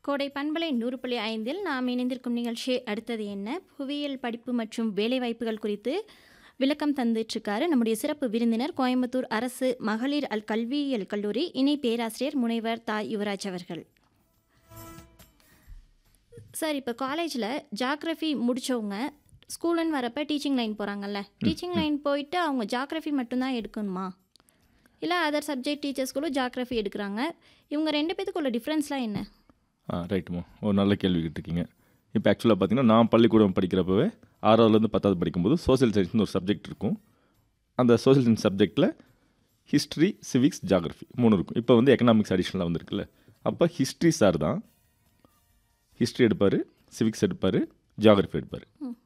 கோடை பண்பலை நூறு புள்ளி ஐந்தில் நாம் இணைந்திருக்கும் நிகழ்ச்சி அடுத்தது என்ன புவியியல் படிப்பு மற்றும் வேலைவாய்ப்புகள் குறித்து விளக்கம் தந்துட்டுருக்காரு நம்முடைய சிறப்பு விருந்தினர் கோயம்புத்தூர் அரசு மகளிர் அல் கல்வியியல் கல்லூரி இணை பேராசிரியர் முனைவர் தா யுவராஜ் அவர்கள் சார் இப்போ காலேஜில் ஜாக்ரஃபி முடித்தவங்க ஸ்கூலுன்னு வரப்போ டீச்சிங் லைன் போகிறாங்கல்ல டீச்சிங் லைன் போயிட்டு அவங்க ஜாக்ரஃபி மட்டும்தான் எடுக்கணுமா இல்லை அதர் சப்ஜெக்ட் டீச்சர்ஸ்களும் ஜாக்ரஃபி எடுக்கிறாங்க இவங்க ரெண்டு பேத்துக்குள்ள டிஃப்ரென்ஸ்லாம் என்ன ஆ ரைட்டுமா ஒரு நல்ல கேள்வி கேட்டிருக்கீங்க இப்போ ஆக்சுவலாக பார்த்தீங்கன்னா நான் பள்ளிக்கூடம் படிக்கிறப்பவே ஆறாவதுலேருந்து பத்தாவது படிக்கும்போது சோஷியல் சயின்ஸ்னு ஒரு சப்ஜெக்ட் இருக்கும் அந்த சோஷியல் சயின்ஸ் சப்ஜெக்டில் ஹிஸ்ட்ரி சிவிக்ஸ் ஜாகிரஃபி மூணு இருக்கும் இப்போ வந்து எக்கனாமிக்ஸ் அடிஷனலாக வந்திருக்குல்ல அப்போ ஹிஸ்ட்ரி சார் தான் ஹிஸ்ட்ரி எடுப்பார் சிவிக்ஸ் எடுப்பார் ஜாகிரஃபி எடுப்பார்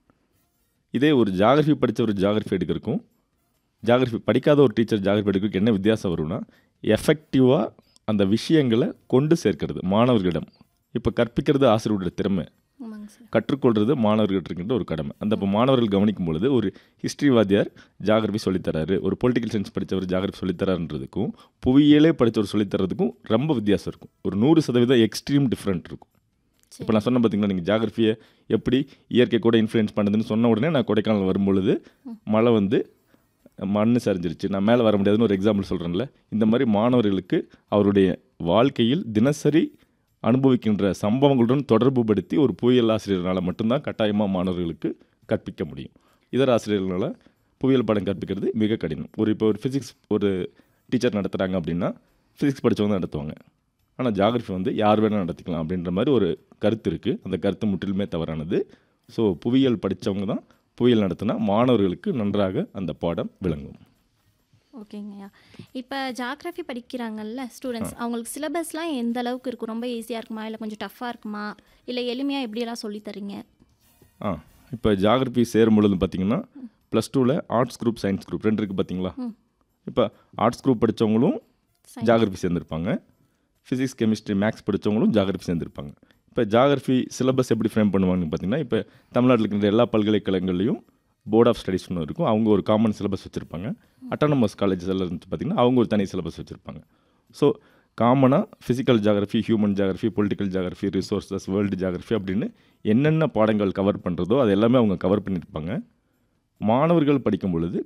இதே ஒரு ஜாகிரஃபி படித்த ஒரு ஜாகிரஃபி எடுக்கிறதுக்கும் ஜாகிரஃபி படிக்காத ஒரு டீச்சர் ஜாகிரஃபி எடுக்கிறதுக்கு என்ன வித்தியாசம் வரும்னா எஃபெக்டிவாக அந்த விஷயங்களை கொண்டு சேர்க்கிறது மாணவர்களிடம் இப்போ கற்பிக்கிறது ஆசிரியருடைய திறமை ஆமாங்க சார் கற்றுக்கொள்வது மாணவர்கள்ட்ட இருக்கின்ற ஒரு கடமை அந்த இப்போ மாணவர்கள் கவனிக்கும் பொழுது ஒரு ஹிஸ்ட்ரி வாத்தியார் ஜாகிரபி சொல்லித்தராரு ஒரு பொலிட்டிக்கல் சயின்ஸ் படித்தவர் ஜாகிரபி சொல்லித்தரான்றதுக்கும் புவியியலே படித்தவர் சொல்லித்தரதுக்கும் ரொம்ப வித்தியாசம் இருக்கும் ஒரு நூறு சதவீதம் எக்ஸ்ட்ரீம் டிஃப்ரெண்ட் இருக்கும் இப்போ நான் சொன்ன பார்த்தீங்கன்னா நீங்கள் ஜாகிரஃபியை எப்படி இயற்கை கூட இன்ஃப்ளூயன்ஸ் பண்ணுதுன்னு சொன்ன உடனே நான் கொடைக்கானல் வரும்பொழுது மழை வந்து மண் சரிஞ்சிருச்சு நான் மேலே வர முடியாதுன்னு ஒரு எக்ஸாம்பிள் சொல்கிறேன்ல இந்த மாதிரி மாணவர்களுக்கு அவருடைய வாழ்க்கையில் தினசரி அனுபவிக்கின்ற சம்பவங்களுடன் தொடர்பு படுத்தி ஒரு புவியியல் ஆசிரியர்களால் மட்டும்தான் கட்டாயமாக மாணவர்களுக்கு கற்பிக்க முடியும் இதர ஆசிரியர்களால் புவியியல் பாடம் கற்பிக்கிறது மிக கடினம் ஒரு இப்போ ஒரு ஃபிசிக்ஸ் ஒரு டீச்சர் நடத்துகிறாங்க அப்படின்னா ஃபிசிக்ஸ் படித்தவங்க தான் நடத்துவாங்க ஆனால் ஜாகிரஃபி வந்து யார் வேணால் நடத்திக்கலாம் அப்படின்ற மாதிரி ஒரு கருத்து இருக்குது அந்த கருத்து முற்றிலுமே தவறானது ஸோ புவியியல் படித்தவங்க தான் புவியியல் நடத்தினா மாணவர்களுக்கு நன்றாக அந்த பாடம் விளங்கும் ஓகேங்கய்யா இப்போ ஜாக்ரஃபி படிக்கிறாங்கல்ல ஸ்டூடெண்ட்ஸ் அவங்களுக்கு சிலபஸ்லாம் எந்த அளவுக்கு இருக்கும் ரொம்ப ஈஸியாக இருக்குமா இல்லை கொஞ்சம் டஃப்பாக இருக்குமா இல்லை எளிமையாக எப்படியெல்லாம் சொல்லித் தரீங்க ஆ இப்போ ஜாகிரபி சேரும் பொழுது பார்த்தீங்கன்னா ப்ளஸ் டூவில் ஆர்ட்ஸ் குரூப் சயின்ஸ் குரூப் ரெண்டு இருக்குது பார்த்தீங்களா இப்போ ஆர்ட்ஸ் குரூப் படித்தவங்களும் ஜாகிரபி சேர்ந்துருப்பாங்க ஃபிசிக்ஸ் கெமிஸ்ட்ரி மேக்ஸ் படித்தவங்களும் ஜாகிரபி சேர்ந்துருப்பாங்க இப்போ ஜாகிரபி சிலபஸ் எப்படி ஃப்ரேம் பண்ணுவாங்கன்னு பார்த்தீங்கன்னா இப்போ தமிழ்நாட்டில் இருக்கின்ற எல்லா பல்கலைக்கழகங்கள்லையும் போர்ட் ஆஃப் ஸ்டடீஸ் ஒன்று இருக்கும் அவங்க ஒரு காமன் சிலபஸ் வச்சுருப்பாங்க அட்டானமஸ் காலேஜஸ் எல்லாம் இருந்து பார்த்தீங்கன்னா அவங்க ஒரு தனி சிலபஸ் வச்சுருப்பாங்க ஸோ காமனாக physical geography human geography political geography resources world geography அப்படின்னு என்னென்ன பாடங்கள் கவர் பண்ணுறதோ அது எல்லாமே அவங்க கவர் பண்ணியிருப்பாங்க மாணவர்கள் படிக்கும் பொழுது